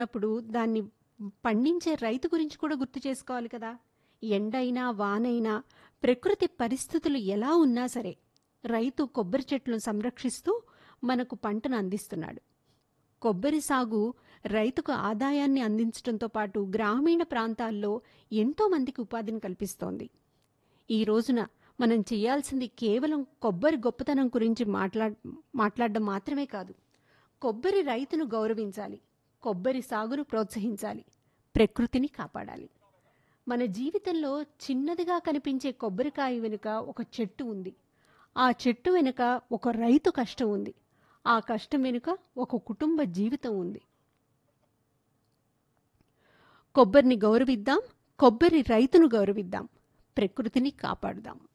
అప్పుడు దాన్ని పండించే రైతు గురించి కూడా గుర్తు చేసుకోవాలి కదా ఎండైనా వానైనా ప్రకృతి పరిస్థితులు ఎలా ఉన్నా సరే రైతు కొబ్బరి చెట్లను సంరక్షిస్తూ మనకు పంటను అందిస్తున్నాడు కొబ్బరి సాగు రైతుకు ఆదాయాన్ని అందించడంతో పాటు గ్రామీణ ప్రాంతాల్లో ఎంతో మందికి ఉపాధిని కల్పిస్తోంది ఈ రోజున మనం చేయాల్సింది కేవలం కొబ్బరి గొప్పతనం గురించి మాట్లా మాట్లాడడం మాత్రమే కాదు కొబ్బరి రైతును గౌరవించాలి కొబ్బరి సాగును ప్రోత్సహించాలి ప్రకృతిని కాపాడాలి మన జీవితంలో చిన్నదిగా కనిపించే కొబ్బరికాయ వెనుక ఒక చెట్టు ఉంది ఆ చెట్టు వెనుక ఒక రైతు కష్టం ఉంది ఆ కష్టం వెనుక ఒక కుటుంబ జీవితం ఉంది కొబ్బరిని గౌరవిద్దాం కొబ్బరి రైతును గౌరవిద్దాం ప్రకృతిని కాపాడుదాం